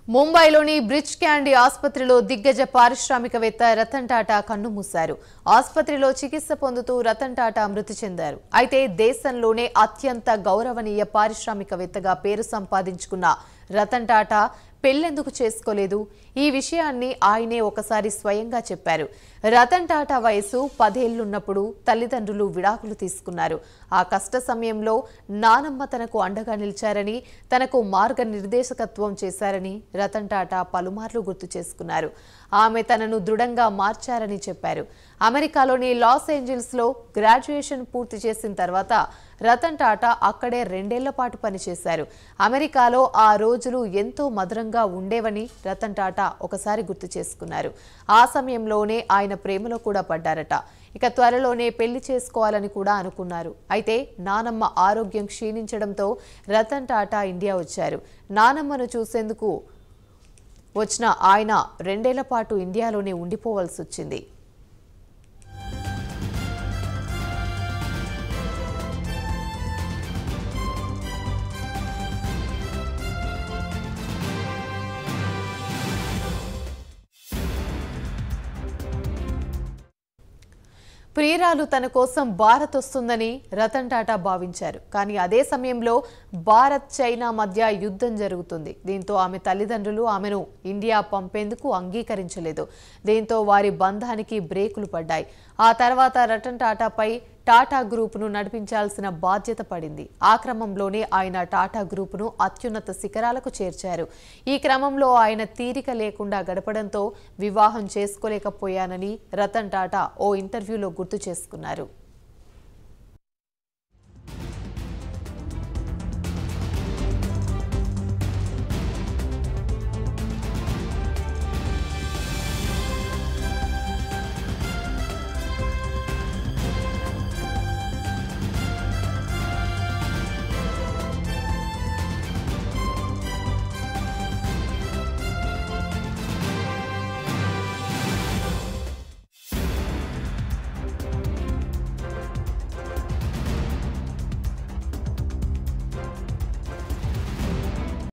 ముంబైలోని bridge candy ఆసుపత్రిలో దిగ్గజ పారిశ్రామికవేత్త రతన్ టాటా కన్నుమూశారు ఆసుపత్రిలో చికిత్స పొందుతూ రతన్ టాటా మృతి చెందారు అయితే దేశంలోనే అత్యంత గౌరవనీయ పారిశ్రామికవేత్తగా పేరు సంపాదించుకున్న రతన్ టాటా పెళ్లెందుకు చేసుకోలేదు ఈ విషయాన్ని ఆయనే ఒకసారి స్వయంగా చెప్పారు రతన్ టాటా వయసు పదేళ్లున్నప్పుడు తల్లిదండ్రులు విడాకులు తీసుకున్నారు ఆ కష్ట సమయంలో నానమ్మ తనకు అండగా నిలిచారని తనకు మార్గనిర్దేశకత్వం చేశారని రతన్ టాటా పలుమార్లు గుర్తు చేసుకున్నారు ఆమె తనను దృఢంగా మార్చారని చెప్పారు అమెరికాలోని లాస్ ఏంజల్స్లో గ్రాడ్యుయేషన్ పూర్తి చేసిన తర్వాత రతన్ టాటా అక్కడే రెండేళ్ల పాటు పనిచేశారు అమెరికాలో ఆ రోజులు ఎంతో మధురంగా ఉండేవని రతన్ టాటా ఒకసారి గుర్తు చేసుకున్నారు ఆ సమయంలోనే ఆయన ప్రేమలో కూడా పడ్డారట ఇక త్వరలోనే పెళ్లి చేసుకోవాలని కూడా అనుకున్నారు అయితే నానమ్మ ఆరోగ్యం క్షీణించడంతో రతన్ టాటా ఇండియా వచ్చారు నానమ్మను చూసేందుకు వచ్చిన ఆయన రెండేళ్ల పాటు ఇండియాలోనే ఉండిపోవాల్సి వచ్చింది ప్రియురాలు తన కోసం భారత్ వస్తుందని రతన్ టాటా భావించారు కానీ అదే సమయంలో భారత్ చైనా మధ్య యుద్ధం జరుగుతుంది దీంతో ఆమె తల్లిదండ్రులు ఆమెను ఇండియా పంపేందుకు అంగీకరించలేదు దీంతో వారి బంధానికి బ్రేకులు పడ్డాయి ఆ తర్వాత రతన్ టాటాపై టాటా గ్రూపును నడిపించాల్సిన బాధ్యత పడింది ఆ క్రమంలోనే ఆయన టాటా గ్రూపును అత్యున్నత శిఖరాలకు చేర్చారు ఈ క్రమంలో ఆయన తీరిక లేకుండా గడపడంతో వివాహం చేసుకోలేకపోయానని రతన్ టాటా ఓ ఇంటర్వ్యూలో గుర్తు చేసుకున్నారు